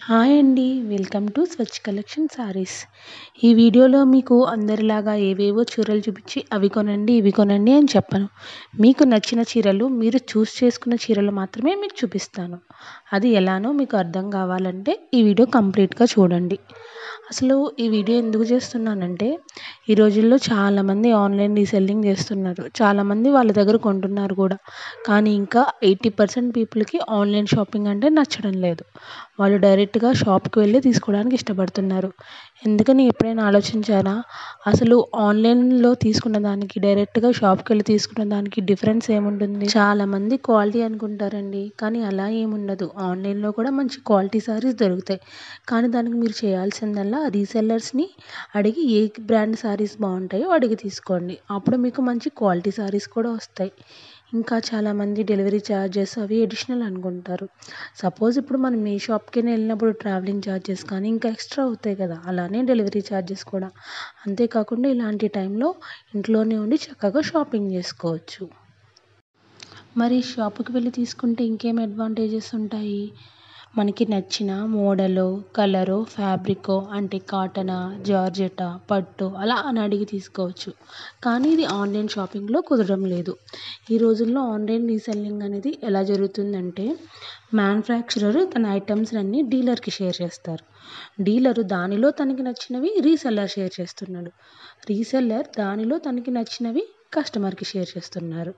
hi అండి welcome to swatch collection saris ఈ వీడియోలో మీకు అందరిలాగా ఏవేవో చీరలు చూపించి అవి కొనండి ఇవి కొనండి అని చెప్పను మీకు నచ్చిన చీరలు మీరు చూస్ చేసుకున్న చీరలు మాత్రమే మీకు చూపిస్తాను అది ఎలానో మీకు అర్థం కావాలంటే ఈ వీడియో కంప్లీట్గా చూడండి అసలు ఈ వీడియో ఎందుకు చేస్తున్నానంటే ఈ రోజుల్లో చాలామంది ఆన్లైన్ రీసెల్లింగ్ చేస్తున్నారు చాలామంది వాళ్ళ దగ్గర కొంటున్నారు కూడా కానీ ఇంకా ఎయిటీ పర్సెంట్ పీపుల్కి ఆన్లైన్ షాపింగ్ అంటే నచ్చడం లేదు వాళ్ళు డైరెక్ట్గా షాప్కి వెళ్ళి తీసుకోవడానికి ఇష్టపడుతున్నారు ఎందుకని ఎప్పుడైనా ఆలోచించారా అసలు ఆన్లైన్లో తీసుకున్న దానికి డైరెక్ట్గా షాప్కి వెళ్ళి తీసుకున్న దానికి డిఫరెన్స్ ఏముంటుంది చాలామంది క్వాలిటీ అనుకుంటారండి కానీ అలా ఏముండదు ఆన్లైన్లో కూడా మంచి క్వాలిటీ సారీస్ దొరుకుతాయి కానీ దానికి మీరు చేయాల్సిందల్లా రీసెల్లర్స్ని అడిగి ఏ బ్రాండ్ సారీస్ బాగుంటాయో అడిగి తీసుకోండి అప్పుడు మీకు మంచి క్వాలిటీ సారీస్ కూడా వస్తాయి ఇంకా చాలామంది డెలివరీ ఛార్జెస్ అవి అడిషనల్ అనుకుంటారు సపోజ్ ఇప్పుడు మనం ఏ షాప్కి వెళ్ళినప్పుడు ట్రావెలింగ్ ఛార్జెస్ కానీ ఇంకా ఎక్స్ట్రా అవుతాయి కదా అలానే డెలివరీ ఛార్జెస్ కూడా అంతేకాకుండా ఇలాంటి టైంలో ఇంట్లోనే ఉండి చక్కగా షాపింగ్ చేసుకోవచ్చు మరి షాపుకి వెళ్ళి తీసుకుంటే ఇంకేం అడ్వాంటేజెస్ ఉంటాయి మనకి నచ్చిన మోడలు కలరు ఫ్యాబ్రికో అంటే కాటనా జార్జెటా పట్టు అలా అని అడిగి తీసుకోవచ్చు కానీ ఇది ఆన్లైన్ షాపింగ్లో కుదరడం లేదు ఈ రోజుల్లో ఆన్లైన్ రీసెల్లింగ్ అనేది ఎలా జరుగుతుందంటే మ్యానుఫ్యాక్చరర్ తన ఐటమ్స్ అన్నీ డీలర్కి షేర్ చేస్తారు డీలరు దానిలో తనకి నచ్చినవి రీసెల్లర్ షేర్ చేస్తున్నాడు రీసెల్లర్ దానిలో తనకి నచ్చినవి కస్టమర్కి షేర్ చేస్తున్నారు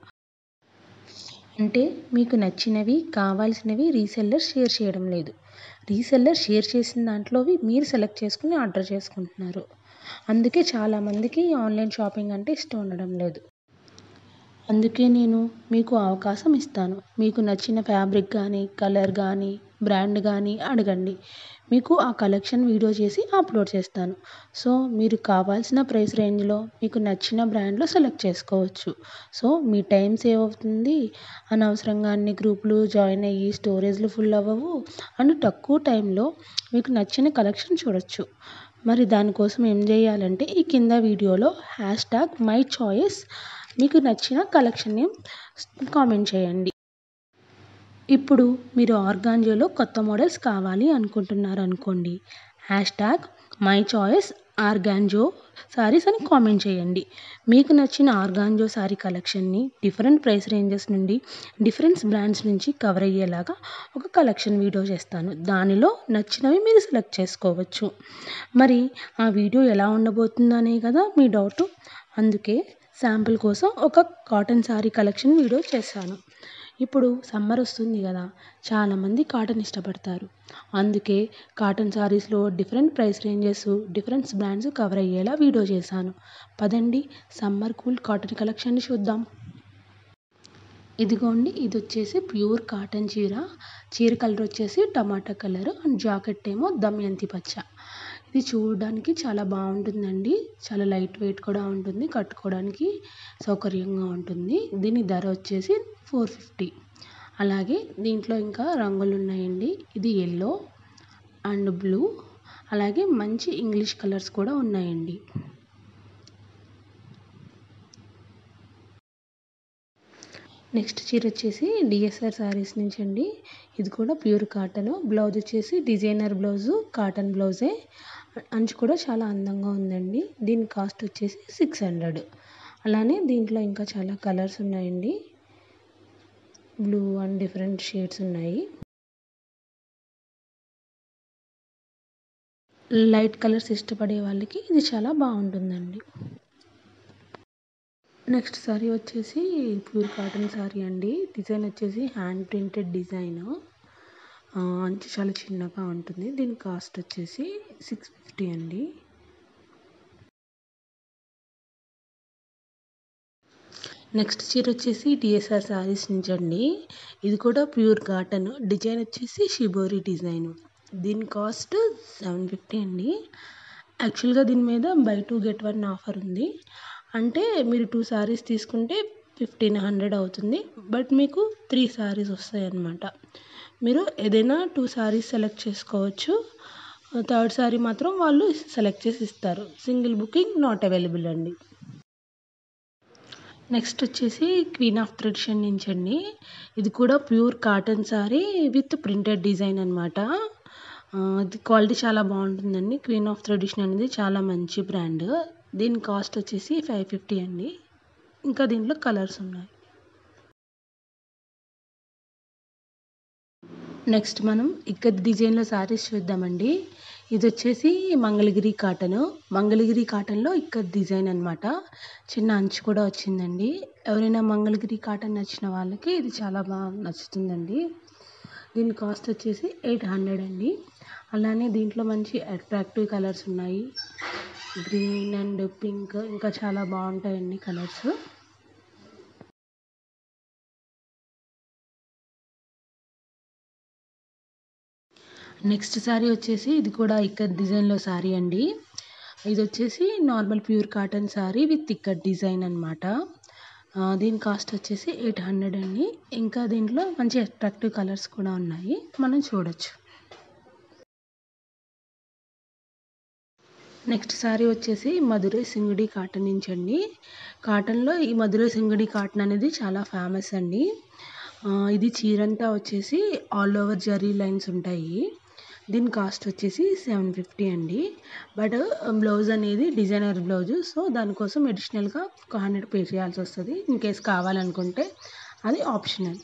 అంటే మీకు నచ్చినవి కావాల్సినవి రీసెల్లర్ షేర్ చేయడం లేదు రీసెల్లర్ షేర్ చేసిన దాంట్లోవి మీరు సెలెక్ట్ చేసుకుని ఆర్డర్ చేసుకుంటున్నారు అందుకే చాలామందికి ఆన్లైన్ షాపింగ్ అంటే ఇష్టం ఉండడం లేదు అందుకే నేను మీకు అవకాశం ఇస్తాను మీకు నచ్చిన ఫ్యాబ్రిక్ కానీ కలర్ కానీ బ్రాండ్ కానీ అడగండి మీకు ఆ కలెక్షన్ వీడియో చేసి అప్లోడ్ చేస్తాను సో మీరు కావాల్సిన ప్రైస్ రేంజ్లో మీకు నచ్చిన బ్రాండ్లో సెలెక్ట్ చేసుకోవచ్చు సో మీ టైం సేవ్ అవుతుంది అనవసరంగా అన్ని గ్రూపులు జాయిన్ అయ్యి స్టోరేజ్లు ఫుల్ అవ్వవు అండ్ తక్కువ టైంలో మీకు నచ్చిన కలెక్షన్ చూడొచ్చు మరి దానికోసం ఏం చేయాలంటే ఈ కింద వీడియోలో హ్యాష్ ట్యాగ్ మై చాయిస్ మీకు నచ్చిన కలెక్షన్ నేమ్ కామెంట్ చేయండి ఇప్పుడు మీరు ఆర్గాంజోలో కొత్త మోడల్స్ కావాలి అనుకుంటున్నారు అనుకోండి hash tag my choice organza saris అని కామెంట్ చేయండి మీకు నచ్చిన ఆర్గాంజో సారీ కలెక్షన్ని డిఫరెంట్ ప్రైస్ రేంజెస్ నుండి డిఫరెంట్ బ్రాండ్స్ నుంచి కవర్ అయ్యేలాగా ఒక కలెక్షన్ వీడియో చేస్తాను దానిలో నచ్చినవి మీరు సెలెక్ట్ చేసుకోవచ్చు మరి ఆ వీడియో ఎలా ఉండబోతుందనే కదా మీ డౌట్ అందుకే శాంపుల్ కోసం ఒక కాటన్ శారీ కలెక్షన్ వీడియో చేశాను ఇప్పుడు సమ్మర్ వస్తుంది కదా చాలామంది కాటన్ ఇష్టపడతారు అందుకే కాటన్ శారీస్లో different price ranges different brands cover అయ్యేలా వీడియో చేశాను పదండి సమ్మర్ కూల్ కాటన్ కలెక్షన్ చూద్దాం ఇదిగోండి ఇది వచ్చేసి ప్యూర్ కాటన్ చీర చీర కలర్ వచ్చేసి టమాటా కలర్ అండ్ జాకెట్ ఏమో దమయంతి పచ్చ ఇది చూడడానికి చాలా బాగుంటుందండి చాలా లైట్ వెయిట్ కూడా ఉంటుంది కట్టుకోవడానికి సౌకర్యంగా ఉంటుంది దీని ధర వచ్చేసి ఫోర్ ఫిఫ్టీ అలాగే దీంట్లో ఇంకా రంగులు ఉన్నాయండి ఇది ఎల్లో అండ్ బ్లూ అలాగే మంచి ఇంగ్లీష్ కలర్స్ కూడా ఉన్నాయండి నెక్స్ట్ చీర వచ్చేసి డిఎస్ఆర్ శారీస్ నుంచి అండి ఇది కూడా ప్యూర్ కాటన్ బ్లౌజ్ వచ్చేసి డిజైనర్ బ్లౌజు కాటన్ బ్లౌజే అంచు కూడా చాలా అందంగా ఉందండి దీని కాస్ట్ వచ్చేసి సిక్స్ హండ్రెడ్ అలానే దీంట్లో ఇంకా చాలా కలర్స్ ఉన్నాయండి బ్లూ అండ్ డిఫరెంట్ షేడ్స్ ఉన్నాయి లైట్ కలర్స్ ఇష్టపడే వాళ్ళకి ఇది చాలా బాగుంటుందండి నెక్స్ట్ సారీ వచ్చేసి ప్యూర్ కాటన్ సారీ అండి డిజైన్ వచ్చేసి హ్యాండ్ ప్రింటెడ్ డిజైన్ అంచు చాలా చిన్నగా ఉంటుంది దీని కాస్ట్ వచ్చేసి సిక్స్ ఫిఫ్టీ అండి నెక్స్ట్ చీర వచ్చేసి డిఎస్ఆర్ శారీస్ నుంచి అండి ఇది కూడా ప్యూర్ కాటన్ డిజైన్ వచ్చేసి షిబోరి డిజైన్ దీని కాస్ట్ సెవెన్ ఫిఫ్టీ అండి యాక్చువల్గా దీని మీద buy two get one offer ఉంది అంటే మీరు టూ శారీస్ తీసుకుంటే ఫిఫ్టీన్ హండ్రెడ్ అవుతుంది బట్ మీకు త్రీ శారీస్ వస్తాయి అన్నమాట మీరు ఏదైనా టూ శారీస్ సెలెక్ట్ చేసుకోవచ్చు థర్డ్ శారీ మాత్రం వాళ్ళు సెలెక్ట్ చేసి ఇస్తారు సింగిల్ బుకింగ్ నాట్ అవైలబుల్ అండి నెక్స్ట్ వచ్చేసి క్వీన్ ఆఫ్ ట్రెడిషన్ నుంచి అండి ఇది కూడా pure cotton sari with printed design అనమాట ఇది క్వాలిటీ చాలా బాగుంటుందండి క్వీన్ ఆఫ్ ట్రెడిషన్ అనేది చాలా మంచి బ్రాండ్ దీని కాస్ట్ వచ్చేసి ఫైవ్ ఫిఫ్టీ అండి ఇంకా దీంట్లో కలర్స్ ఉన్నాయి నెక్స్ట్ మనం ఇక్కడ డిజైన్లో శారీస్ చూద్దామండి ఇది వచ్చేసి మంగళగిరి కాటన్ మంగళగిరి కాటన్లో ఇక్కడ డిజైన్ అనమాట చిన్న అంచు కూడా వచ్చిందండి ఎవరైనా మంగళగిరి కాటన్ నచ్చిన వాళ్ళకి ఇది చాలా బాగా నచ్చుతుందండి దీని కాస్ట్ వచ్చేసి ఎయిట్ హండ్రెడ్ అండి అలానే దీంట్లో మంచి అట్రాక్టివ్ కలర్స్ ఉన్నాయి గ్రీన్ అండ్ పింక్ ఇంకా చాలా బాగుంటాయండి కలర్స్ నెక్స్ట్ శారీ వచ్చేసి ఇది కూడా ఇక్కడ డిజైన్లో శారీ అండి ఇది వచ్చేసి normal pure cotton sari with ఇక్కడ డిజైన్ అనమాట దీని కాస్ట్ వచ్చేసి ఎయిట్ హండ్రెడ్ అండి ఇంకా దీంట్లో మంచి అట్రాక్టివ్ కలర్స్ కూడా ఉన్నాయి మనం చూడొచ్చు నెక్స్ట్ శారీ వచ్చేసి మధురై సింగిడి కాటన్ నుంచి అండి కాటన్లో ఈ మధురై సింగిడి కాటన్ అనేది చాలా ఫేమస్ అండి ఇది చీరంతా వచ్చేసి ఆల్ ఓవర్ జరీ లైన్స్ ఉంటాయి దీని కాస్ట్ వచ్చేసి సెవెన్ ఫిఫ్టీ అండి బట్ బ్లౌజ్ అనేది డిజైనర్ బ్లౌజ్ సో దానికోసం అడిషనల్గా ఒక హండ్రెడ్ పే చేయాల్సి వస్తుంది ఇన్ కేస్ కావాలనుకుంటే అది ఆప్షనల్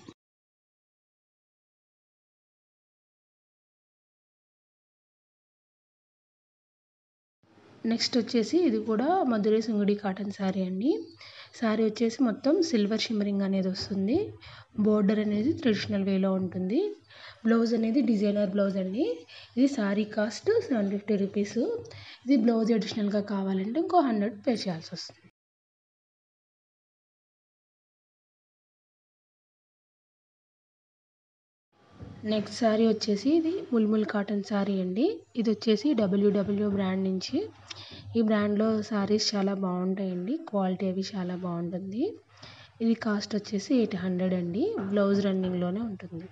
నెక్స్ట్ వచ్చేసి ఇది కూడా మధురై సింగుడి కాటన్ శారీ అండి శారీ వచ్చేసి మొత్తం సిల్వర్ షిమ్మరింగ్ అనేది వస్తుంది బోర్డర్ అనేది ట్రెడిషనల్ వేలో ఉంటుంది బ్లౌజ్ అనేది డిజైనర్ బ్లౌజ్ అండి ఇది sari cost seven fifty rupees ఇది బ్లౌజ్ అడిషనల్గా కావాలంటే ఇంకో హండ్రెడ్ పే చేయాల్సి వస్తుంది నెక్స్ట్ శారీ వచ్చేసి ఇది ముల్ముల్ కాటన్ శారీ అండి ఇది వచ్చేసి డబ్ల్యూడబ్ల్యూ బ్రాండ్ నుంచి ఈ బ్రాండ్లో శారీస్ చాలా బాగుంటాయండి క్వాలిటీ అవి చాలా బాగుంటుంది ఇది కాస్ట్ వచ్చేసి ఎయిట్ హండ్రెడ్ అండి బ్లౌజ్ రన్నింగ్లోనే ఉంటుంది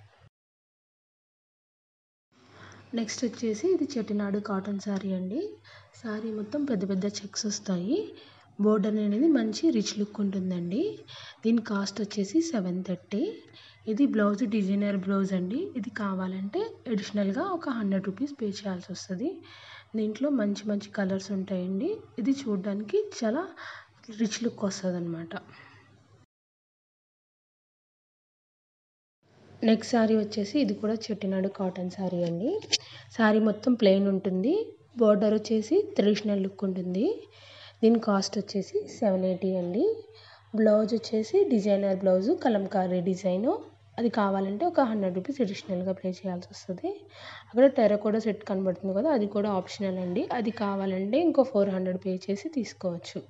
నెక్స్ట్ వచ్చేసి ఇది చెట్టినాడు కాటన్ శారీ అండి శారీ మొత్తం పెద్ద పెద్ద చెక్స్ వస్తాయి బోర్డర్ అనేది మంచి రిచ్ లుక్ ఉంటుందండి దీని కాస్ట్ వచ్చేసి సెవెన్ థర్టీ ఇది బ్లౌజ్ డిజైనర్ బ్లౌజ్ అండి ఇది కావాలంటే అడిషనల్గా ఒక హండ్రెడ్ రూపీస్ పే చేయాల్సి వస్తుంది దీంట్లో మంచి మంచి కలర్స్ ఉంటాయండి ఇది చూడడానికి చాలా రిచ్ లుక్ వస్తుంది అనమాట నెక్స్ట్ శారీ వచ్చేసి ఇది కూడా చెట్టినాడు కాటన్ శారీ అండి శారీ మొత్తం ప్లెయిన్ ఉంటుంది బార్డర్ వచ్చేసి ట్రెడిషనల్ లుక్ ఉంటుంది దీని కాస్ట్ వచ్చేసి సెవెన్ ఎయిటీ అండి బ్లౌజ్ వచ్చేసి డిజైనర్ బ్లౌజు కలంకారీ డిజైను అది కావాలంటే ఒక హండ్రెడ్ రూపీస్ అడిషనల్గా పే చేయాల్సి వస్తుంది అక్కడ టెరకోడా సెట్ కనబడుతుంది కదా అది కూడా ఆప్షనల్ అండి అది కావాలంటే ఇంకో ఫోర్ హండ్రెడ్ పే చేసి తీసుకోవచ్చు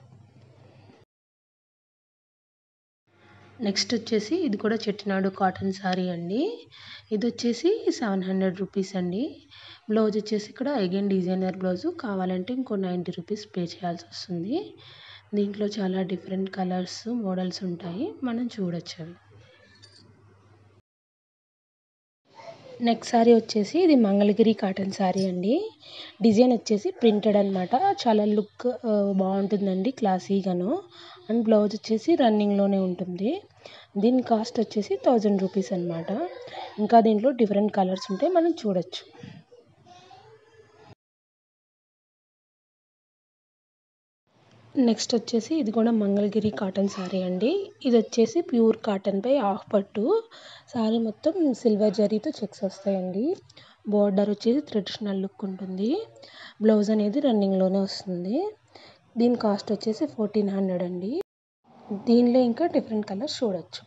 నెక్స్ట్ వచ్చేసి ఇది కూడా చెట్టినాడు కాటన్ శారీ అండి ఇది వచ్చేసి సెవెన్ హండ్రెడ్ రూపీస్ అండి బ్లౌజ్ వచ్చేసి ఇక్కడ అగైన్ డిజైనర్ బ్లౌజ్ కావాలంటే ఇంకో నైంటీ రూపీస్ పే చేయాల్సి వస్తుంది దీంట్లో చాలా డిఫరెంట్ కలర్స్ మోడల్స్ ఉంటాయి మనం చూడొచ్చు అవి నెక్స్ట్ శారీ వచ్చేసి ఇది మంగళగిరి కాటన్ శారీ అండి డిజైన్ వచ్చేసి ప్రింటెడ్ అనమాట చాలా లుక్ బాగుంటుందండి క్లాసీగాను అండ్ బ్లౌజ్ వచ్చేసి రన్నింగ్లోనే ఉంటుంది దీని కాస్ట్ వచ్చేసి థౌజండ్ రూపీస్ అనమాట ఇంకా దీంట్లో డిఫరెంట్ కలర్స్ ఉంటాయి మనం చూడొచ్చు నెక్స్ట్ వచ్చేసి ఇది కూడా మంగళగిరి కాటన్ శారీ అండి ఇది వచ్చేసి ప్యూర్ కాటన్పై హాఫ్ పట్టు శారీ మొత్తం సిల్వర్ జరీతో చెక్స్ వస్తాయండి బార్డర్ వచ్చేసి ట్రెడిషనల్ లుక్ ఉంటుంది బ్లౌజ్ అనేది రన్నింగ్లోనే వస్తుంది దీని కాస్ట్ వచ్చేసి ఫోర్టీన్ హండ్రెడ్ అండి దీనిలో ఇంకా డిఫరెంట్ కలర్స్ చూడొచ్చు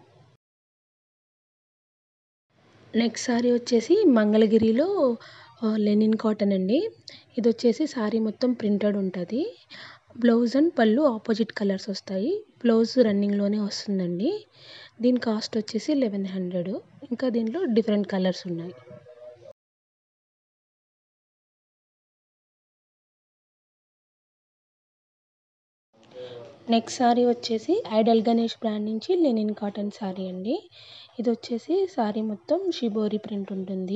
నెక్స్ట్ శారీ వచ్చేసి మంగళగిరిలో లెనిన్ కాటన్ అండి ఇది వచ్చేసి శారీ మొత్తం ప్రింటెడ్ ఉంటుంది బ్లౌజ్ అండ్ పళ్ళు ఆపోజిట్ కలర్స్ వస్తాయి బ్లౌజ్ రన్నింగ్లోనే వస్తుందండి దీని కాస్ట్ వచ్చేసి లెవెన్ హండ్రెడ్ ఇంకా దీంట్లో డిఫరెంట్ కలర్స్ ఉన్నాయి నెక్స్ట్ శారీ వచ్చేసి ఐడల్ గణేష్ బ్రాండ్ నుంచి లెనిన్ కాటన్ శారీ అండి ఇది వచ్చేసి శారీ మొత్తం షిబోరి ప్రింట్ ఉంటుంది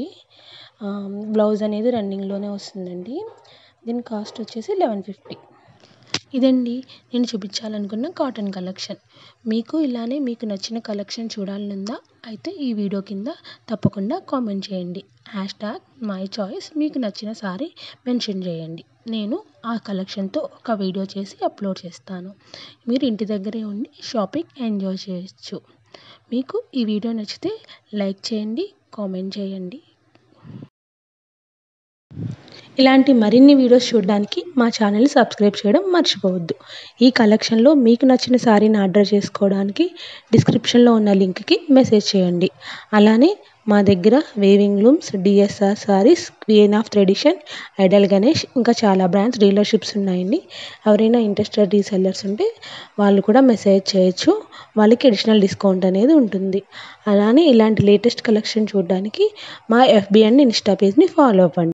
బ్లౌజ్ అనేది రన్నింగ్లోనే వస్తుందండి దీని కాస్ట్ వచ్చేసి లెవెన్ ఫిఫ్టీ ఇదండి నేను చూపించాలనుకున్న కాటన్ కలెక్షన్ మీకు ఇలానే మీకు నచ్చిన కలెక్షన్ చూడాలనుందా అయితే ఈ వీడియో కింద తప్పకుండా కామెంట్ చేయండి హ్యాష్ ట్యాగ్ మై చాయిస్ మీకు నచ్చిన సారీ మెన్షన్ చేయండి నేను ఆ కలెక్షన్తో ఒక వీడియో చేసి అప్లోడ్ చేస్తాను మీరు ఇంటి దగ్గరే ఉండి షాపింగ్ ఎంజాయ్ చేయొచ్చు మీకు ఈ వీడియో నచ్చితే లైక్ చేయండి కామెంట్ చేయండి ఇలాంటి మరిన్ని వీడియోస్ చూడడానికి మా ఛానల్ని సబ్స్క్రైబ్ చేయడం మర్చిపోవద్దు ఈ కలెక్షన్లో మీకు నచ్చిన శారీని ఆర్డర్ చేసుకోవడానికి డిస్క్రిప్షన్లో ఉన్న లింక్కి మెసేజ్ చేయండి అలానే మా దగ్గర weaving looms DSR saris queen of tradition idol Ganesh ఇంకా చాలా బ్రాండ్స్ డీలర్షిప్స్ ఉన్నాయండి ఎవరైనా ఇంట్రెస్టెడ్ రీసెల్లర్స్ ఉంటే వాళ్ళు కూడా మెసేజ్ చేయొచ్చు వాళ్ళకి అడిషనల్ డిస్కౌంట్ అనేది ఉంటుంది అలానే ఇలాంటి లేటెస్ట్ కలెక్షన్ చూడడానికి మా ఎఫ్బి అండ్ ఇన్స్టా పేజ్ని ఫాలో అవ్వండి